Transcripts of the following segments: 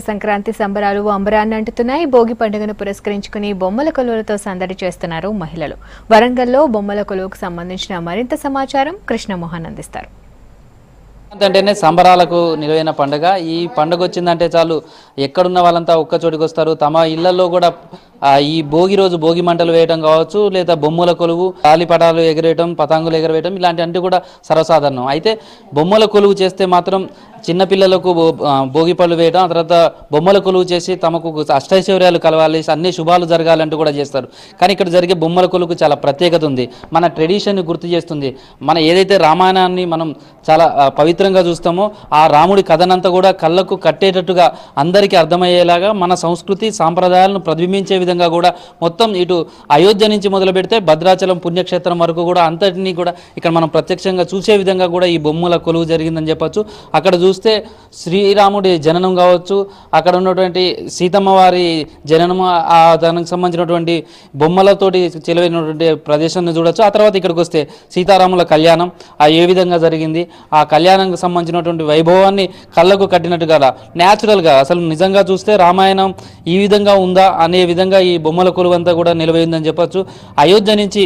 సంక్రాంతి సంబరాలు అంబరాన్ని అంటున్నాయి భోగి పండుగను పురస్కరించుకుని బొమ్మల కొలువులతో సందడి చేస్తున్నారు మహిళలు వరంగల్లో బొమ్మల కొలువుకు సంబంధించిన మరింత సమాచారం కృష్ణమోహన్ అందిస్తారు అంటేనే సంబరాలకు నిలువైన పండుగ ఈ పండుగ వచ్చిందంటే చాలు ఎక్కడున్న వాళ్ళంతా ఒక్క చోటికి వస్తారు తమ ఇళ్లలో కూడా ఆ, ఈ భోగి రోజు భోగి మంటలు వేయడం కావచ్చు లేదా బొమ్మల కొలువు గాలిపటాలు ఎగరేయటం పతంగులు ఎగరవేయటం ఇలాంటివన్నీ కూడా సర్వసాధారణం అయితే బొమ్మల కొలువు చేస్తే మాత్రం చిన్నపిల్లలకు భో- ఆ, భోగి పళ్ళు వేయడం ఆ తర్వాత బొమ్మల కొలువు చేసి తమకు అష్టైశ్వర్యాలు కలవాలి అన్ని శుభాలు జరగాలంటూ కూడా చేస్తారు కానీ ఇక్కడ జరిగే బొమ్మల కొలువుకు చాలా ప్రత్యేకత ఉంది మన ట్రెడిషన్ని గుర్తు చేస్తుంది మన ఏదైతే రామాయణాన్ని మనం చాలా ఆ, పవిత్రంగా చూస్తామో ఆ రాముడి కథనంతా కూడా కళ్ళకు కట్టేటట్టుగా అందరికీ అర్థమయ్యేలాగా మన సంస్కృతి సాంప్రదాయాలను ప్రతిబింబించే విధంగా కూడా మొత్తం ఇటు అయోధ్య నుంచి మొదలు పెడితే భద్రాచలం పుణ్యక్షేత్రం వరకు కూడా అంతటినీ కూడా ఇక్కడ మనం ప్రత్యక్షంగా చూసే విధంగా కూడా ఈ బొమ్మల కొలువు జరిగిందని చెప్పొచ్చు అక్కడ చూస్తే శ్రీరాముడి జననం కావచ్చు అక్కడ ఉన్నటువంటి సీతమ్మ వారి జననం ఆ దానికి సంబంధించినటువంటి బొమ్మలతోటి చెలవైనటువంటి ప్రదేశాన్ని చూడొచ్చు ఆ తర్వాత ఇక్కడికి వస్తే సీతారాముల కళ్యాణం ఆ ఏ విధంగా జరిగింది ఆ కళ్యాణానికి సంబంధించినటువంటి వైభవాన్ని కళ్ళకు కట్టినట్టుగా న్యాచురల్గా అసలు నిజంగా చూస్తే రామాయణం ఈ విధంగా ఉందా అనే విధంగా ఈ బొమ్మల కొలువంతా కూడా నిలవైందని చెప్పొచ్చు అయోధ్య నుంచి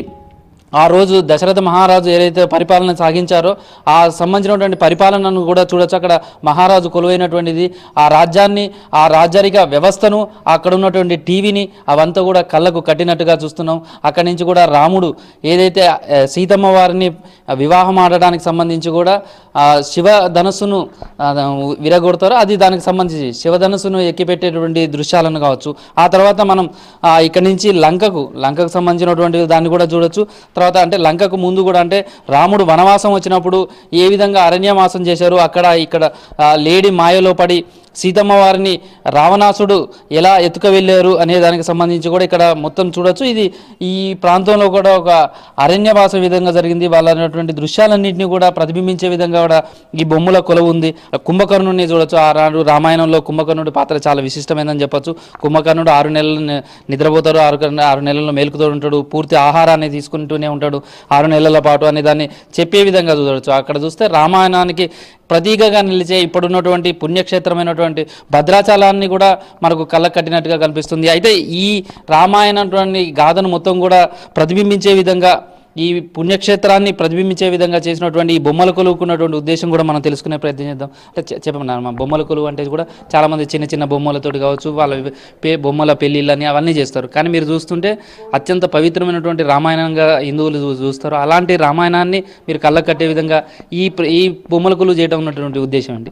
ఆ రోజు దశరథ మహారాజు ఏదైతే పరిపాలన సాగించారో ఆ సంబంధించినటువంటి పరిపాలనను కూడా చూడొచ్చు అక్కడ మహారాజు కొలువైనటువంటిది ఆ రాజ్యాన్ని ఆ రాజరిక వ్యవస్థను అక్కడ ఉన్నటువంటి టీవీని అవంతా కూడా కళ్ళకు కట్టినట్టుగా చూస్తున్నాం అక్కడి నుంచి కూడా రాముడు ఏదైతే ఆ, సీతమ్మ వారిని వివాహం ఆడడానికి సంబంధించి కూడా ఆ శివ ధనస్సును ఆ, విరగొడతారో అది దానికి సంబంధించి శివధనస్సును ఎక్కిపెట్టేటువంటి దృశ్యాలను కావచ్చు ఆ తర్వాత మనం ఆ, ఇక్కడి నుంచి లంకకు లంకకు సంబంధించినటువంటి దాన్ని కూడా చూడొచ్చు తర్వాత అంటే లంకకు ముందు కూడా అంటే రాముడు వనవాసం వచ్చినప్పుడు ఏ విధంగా అరణ్యవాసం చేశారు అక్కడ ఇక్కడ ఆ, లేడీ మాయలో పడి సీతమ్మ వారిని రావణాసుడు ఎలా ఎత్తుక వెళ్ళారు అనే దానికి సంబంధించి కూడా ఇక్కడ మొత్తం చూడొచ్చు ఇది ఈ ప్రాంతంలో కూడా ఒక అరణ్యవాస విధంగా జరిగింది వాళ్ళ అనేటువంటి దృశ్యాలన్నింటినీ కూడా ప్రతిబింబించే విధంగా కూడా ఈ బొమ్మల కొలువు ఉంది కుంభకర్ణుని చూడొచ్చు ఆ నాడు రామాయణంలో కుంభకర్ణుడి పాత్ర చాలా విశిష్టమైనదని చెప్పొచ్చు కుంభకర్ణుడు ఆరు నెలలు ని- నిద్రపోతాడు ఆరు గంట- ఆరు నెలల్లో మేలుకుతూ ఉంటాడు పూర్తి ఆహారాన్ని తీసుకుంటూనే ఉంటాడు ఆరు నెలల పాటు అనే దాన్ని చెప్పే విధంగా చూడవచ్చు అక్కడ చూస్తే రామాయణానికి ప్రతీకగా నిలిచే ఇప్పుడున్నటువంటి పుణ్యక్షేత్రమైనటువంటి భద్రాచలాన్ని కూడా మనకు కళ్ళకు కట్టినట్టుగా కనిపిస్తుంది అయితే ఈ రామాయణటువంటి గాథను మొత్తం కూడా ప్రతిబింబించే విధంగా ఈ పుణ్యక్షేత్రాన్ని ప్రతిబింబించే విధంగా చేసినటువంటి ఈ బొమ్మల కొలువుకున్నటువంటి ఉద్దేశం కూడా మనం తెలుసుకునే ప్రయత్నం చేద్దాం అంటే చె- చెప్పమన్నారు మా బొమ్మల కొలువు అంటే కూడా చాలామంది చిన్న చిన్న బొమ్మలతోటి కావచ్చు వాళ్ళ పే బొమ్మల పెళ్ళిళ్ళని అవన్నీ చేస్తారు కానీ మీరు చూస్తుంటే అత్యంత పవిత్రమైనటువంటి రామాయణంగా హిందువులు చూ- చూస్తారు అలాంటి రామాయణాన్ని మీరు కళ్ళకు కట్టే విధంగా ఈ ప్ర- ఈ బొమ్మల కొలువు చేయడం ఉన్నటువంటి ఉద్దేశం అండి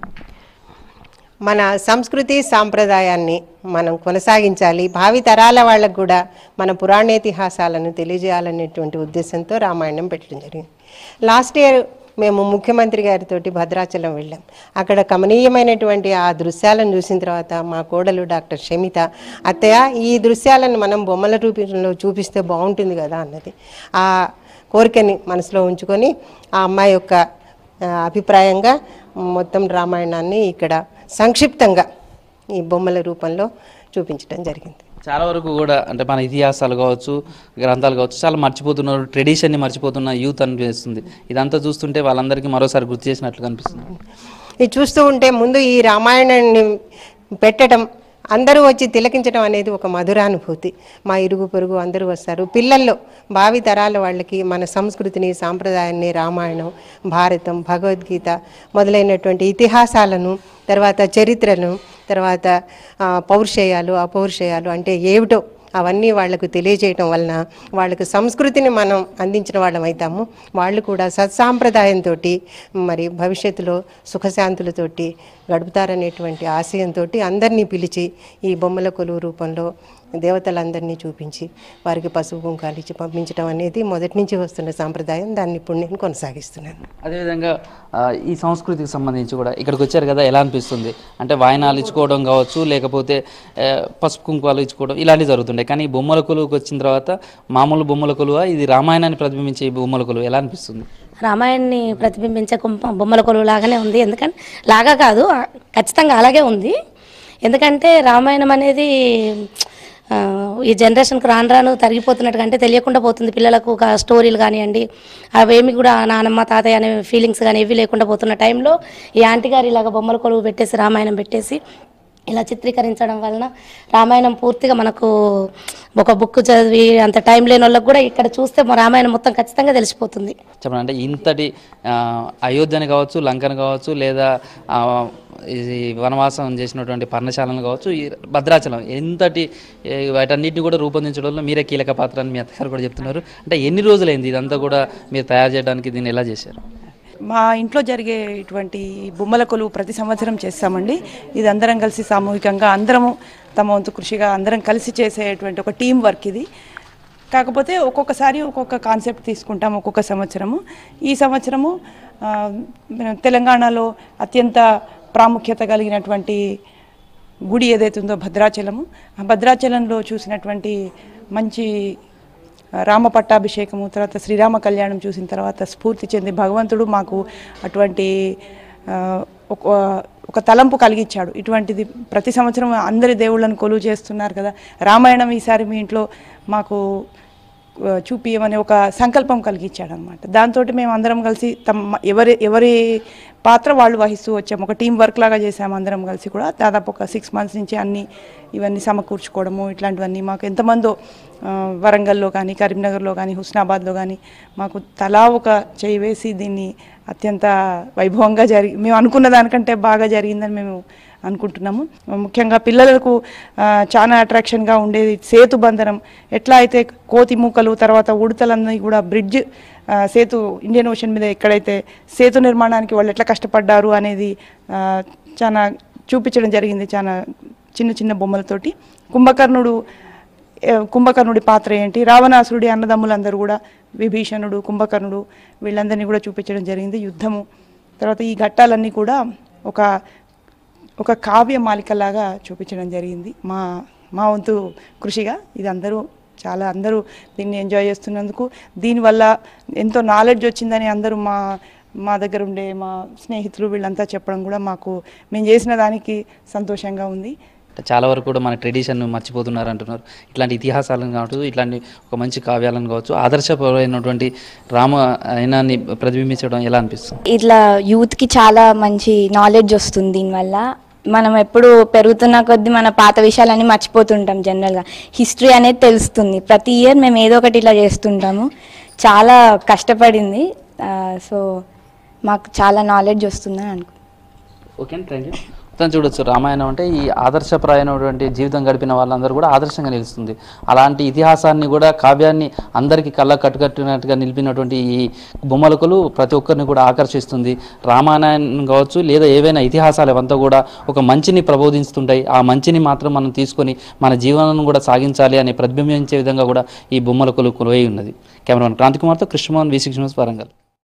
మన సంస్కృతి సాంప్రదాయాన్ని మనం కొనసాగించాలి భావి తరాల వాళ్ళకు కూడా మన పురాణేతిహాసాలను తెలియజేయాలనేటువంటి ఉద్దేశంతో రామాయణం పెట్టడం జరిగింది లాస్ట్ ఇయర్ మేము ముఖ్యమంత్రి గారితో భద్రాచలం వెళ్ళాం అక్కడ కమనీయమైనటువంటి ఆ దృశ్యాలను చూసిన తర్వాత మా కోడలు డాక్టర్ షమిత అత్తయ్య ఈ దృశ్యాలను మనం బొమ్మల రూపంలో చూపిస్తే బాగుంటుంది కదా అన్నది ఆ కోరికని మనసులో ఉంచుకొని ఆ అమ్మాయి యొక్క ఆ, అభిప్రాయంగా మొత్తం రామాయణాన్ని ఇక్కడ సంక్షిప్తంగా ఈ బొమ్మల రూపంలో చూపించడం జరిగింది చాలా వరకు కూడా అంటే మన ఇతిహాసాలు కావచ్చు గ్రంథాలు కావచ్చు చాలా మర్చిపోతున్నారు ట్రెడిషన్ని మర్చిపోతున్న యూత్ అనిపిస్తుంది ఇదంతా చూస్తుంటే వాళ్ళందరికీ మరోసారి గుర్తు చేసినట్లు కనిపిస్తుంది ఇది చూస్తూ ఉంటే ముందు ఈ రామాయణాన్ని పెట్టడం అందరూ వచ్చి తిలకించడం అనేది ఒక మధురానుభూతి మా ఇరుగు పొరుగు అందరూ వస్తారు పిల్లల్లో భావి తరాల వాళ్ళకి మన సంస్కృతిని సాంప్రదాయాన్ని రామాయణం భారతం భగవద్గీత మొదలైనటువంటి ఇతిహాసాలను తర్వాత చరిత్రను తర్వాత ఆ, పౌరుషేయాలు అపౌరుషేయాలు అంటే ఏమిటో అవన్నీ వాళ్లకు తెలియజేయటం వలన వాళ్ళకు సంస్కృతిని మనం అందించిన వాళ్ళం అవుతాము వాళ్ళు కూడా సత్సాంప్రదాయంతో మరి భవిష్యత్తులో సుఖశాంతులతోటి గడుపుతారనేటువంటి ఆశయంతో అందరినీ పిలిచి ఈ బొమ్మల కొలువు రూపంలో దేవతలందరినీ చూపించి వారికి పసుపు కుంకాలు ఇచ్చి పంపించడం అనేది మొదటి నుంచి వస్తున్న సాంప్రదాయం దాన్ని ఇప్పుడు నేను కొనసాగిస్తున్నాను అదేవిధంగా ఆ, ఈ సంస్కృతికి సంబంధించి కూడా ఇక్కడికి వచ్చారు కదా ఎలా అనిపిస్తుంది అంటే వాయనాలు ఇచ్చుకోవడం కావచ్చు లేకపోతే ఆ, పసుపు కుంకుమాలు ఇచ్చుకోవడం ఇలాంటివి జరుగుతుండే కానీ ఈ బొమ్మల కొలువుకి వచ్చిన తర్వాత మామూలు బొమ్మల కొలువ ఇది రామాయణాన్ని ప్రతిబింబించే ఈ బొమ్మల కొలువు ఎలా అనిపిస్తుంది రామాయణాన్ని ప్రతిబింబించే కుంప బొమ్మల కొలువు లాగానే ఉంది ఎందుకంటే లాగా కాదు ఆ, ఖచ్చితంగా అలాగే ఉంది ఎందుకంటే రామాయణం అనేది ఆ, ఈ జనరేషన్కి రాను రాను తరిగిపోతున్నట్టు అంటే తెలియకుండా పోతుంది పిల్లలకు ఒక స్టోరీలు కానివ్వండి అవేమి కూడా నానమ్మ తాతయ్య అనే ఫీలింగ్స్ కానీ ఏవి లేకుండా పోతున్న టైంలో ఈ ఆంటీ గారు ఇలాగ బొమ్మల కొలువు పెట్టేసి రామాయణం పెట్టేసి ఇలా చిత్రీకరించడం వలన రామాయణం పూర్తిగా మనకు ఒక బుక్ చదివి అంత టైం లేని వాళ్ళకి కూడా ఇక్కడ చూస్తే మా రామాయణం మొత్తం ఖచ్చితంగా తెలిసిపోతుంది చెప్పండి అంటే ఇంతటి ఆ, అయోధ్యని కావచ్చు లంకను కావచ్చు లేదా ఆ, ఇది వనవాసం చేసినటువంటి పర్ణశాలను కావచ్చు ఈ భద్రాచలం ఎంతటి ఏ, వాటన్నిటిని కూడా రూపొందించడంలో మీరే కీలక పాత్ర అని మీ అత్తగారు కూడా చెప్తున్నారు అంటే ఎన్ని రోజులైంది ఇదంతా కూడా మీరు తయారు చేయడానికి దీన్ని ఎలా చేశారు మా ఇంట్లో జరిగే ఇటువంటి బొమ్మల కొలువు ప్రతి సంవత్సరం చేస్తామండి ఇది అందరం కలిసి సామూహికంగా అందరము తమ వంతు కృషిగా అందరం కలిసి చేసేటువంటి ఒక టీం వర్క్ ఇది కాకపోతే ఒక్కొక్కసారి ఒక్కొక్క కాన్సెప్ట్ తీసుకుంటాం ఒక్కొక్క సంవత్సరము ఈ సంవత్సరము ఆ, తెలంగాణలో అత్యంత ప్రాముఖ్యత కలిగినటువంటి గుడి ఏదైతే ఉందో భద్రాచలము ఆ భద్రాచలంలో చూసినటువంటి మంచి రామ పట్టాభిషేకము తర్వాత శ్రీరామ కళ్యాణం చూసిన తర్వాత స్ఫూర్తి చెంది భగవంతుడు మాకు అటువంటి ఆ, ఒక ఒక తలంపు కలిగించాడు ఇటువంటిది ప్రతి సంవత్సరం అందరి దేవుళ్ళను కొలువు చేస్తున్నారు కదా రామాయణం ఈసారి మీ ఇంట్లో మాకు ఆ, చూపియమని ఒక సంకల్పం కలిగించాడు అనమాట దాంతో మేము అందరం కలిసి తమ ఎవరి ఎవరి పాత్ర వాళ్ళు వహిస్తూ వచ్చాము ఒక టీం వర్క్ లాగా చేసాము అందరం కలిసి కూడా దాదాపు ఒక సిక్స్ మంత్స్ నుంచి అన్ని ఇవన్నీ సమకూర్చుకోవడము ఇట్లాంటివన్నీ మాకు ఎంతమందో ఆ, వరంగల్లో కానీ కరీంనగర్లో కానీ హుస్నాబాద్లో కానీ మాకు తలా ఒక చేయి వేసి దీన్ని అత్యంత వైభవంగా జరిగి మేము అనుకున్న దానికంటే బాగా జరిగిందని మేము అనుకుంటున్నాము ముఖ్యంగా పిల్లలకు ఆ, చాలా అట్రాక్షన్గా ఉండేది సేతు బంధనం ఎట్లా అయితే కోతి మూకలు తర్వాత ఉడతలన్నీ కూడా బ్రిడ్జ్ ఆ, సేతు ఇండియన్ ఓషన్ మీద ఎక్కడైతే సేతు నిర్మాణానికి వాళ్ళు ఎట్లా కష్టపడ్డారు అనేది ఆ, చాలా చూపించడం జరిగింది చాలా చిన్న చిన్న బొమ్మలతోటి కుంభకర్ణుడు ఏ, కుంభకర్ణుడి పాత్ర ఏంటి రావణాసురుడి అన్నదమ్ములందరూ కూడా విభీషణుడు కుంభకర్ణుడు వీళ్ళందరినీ కూడా చూపించడం జరిగింది యుద్ధము తర్వాత ఈ ఘట్టాలన్నీ కూడా ఒక ఒక కావ్య మాలికలాగా చూపించడం జరిగింది మా మా వంతు కృషిగా ఇది అందరూ చాలా అందరూ దీన్ని ఎంజాయ్ చేస్తున్నందుకు దీనివల్ల ఎంతో నాలెడ్జ్ వచ్చిందని అందరూ మా మా దగ్గర ఉండే మా స్నేహితులు వీళ్ళంతా చెప్పడం కూడా మాకు మేము చేసిన దానికి సంతోషంగా ఉంది అంటే చాలా వరకు కూడా మన ట్రెడిషన్ మర్చిపోతున్నారు అంటున్నారు ఇట్లాంటి ఇతిహాసాలను కావచ్చు ఇట్లాంటి ఒక మంచి కావ్యాలను కావచ్చు ఆదర్శపరమైనటువంటి రామాయణాన్ని ప్రతిబింబించడం ఎలా అనిపిస్తుంది ఇట్లా యూత్కి చాలా మంచి నాలెడ్జ్ వస్తుంది దీనివల్ల మనం ఎప్పుడు పెరుగుతున్న కొద్దీ మన పాత విషయాలన్నీ మర్చిపోతుంటాం జనరల్గా హిస్టరీ అనేది తెలుస్తుంది ప్రతి ఇయర్ మేము ఏదో ఒకటి ఇట్లా చేస్తుంటాము చాలా కష్టపడింది సో మాకు చాలా నాలెడ్జ్ వస్తుందని అనుకుంటున్నాను ఓకే థ్యాంక్ యూ మొత్తం చూడొచ్చు రామాయణం అంటే ఈ ఆదర్శప్రాయమైనటువంటి జీవితం గడిపిన వాళ్ళందరూ కూడా ఆదర్శంగా నిలుస్తుంది అలాంటి ఇతిహాసాన్ని కూడా కావ్యాన్ని అందరికీ కళ్ళ కట్టుకట్టినట్టుగా నిలిపినటువంటి ఈ బొమ్మలకులు ప్రతి ఒక్కరిని కూడా ఆకర్షిస్తుంది రామాయణం కావచ్చు లేదా ఏవైనా ఇతిహాసాలు అవంతా కూడా ఒక మంచిని ప్రబోధిస్తుంటాయి ఆ మంచిని మాత్రం మనం తీసుకొని మన జీవనాన్ని కూడా సాగించాలి అని ప్రతిబింబించే విధంగా కూడా ఈ బొమ్మలకులు కొలువై ఉన్నది కెమెరామెన్ క్రాంతి కుమార్తో కృష్ణమోహన్ వి సిక్స్ వరంగల్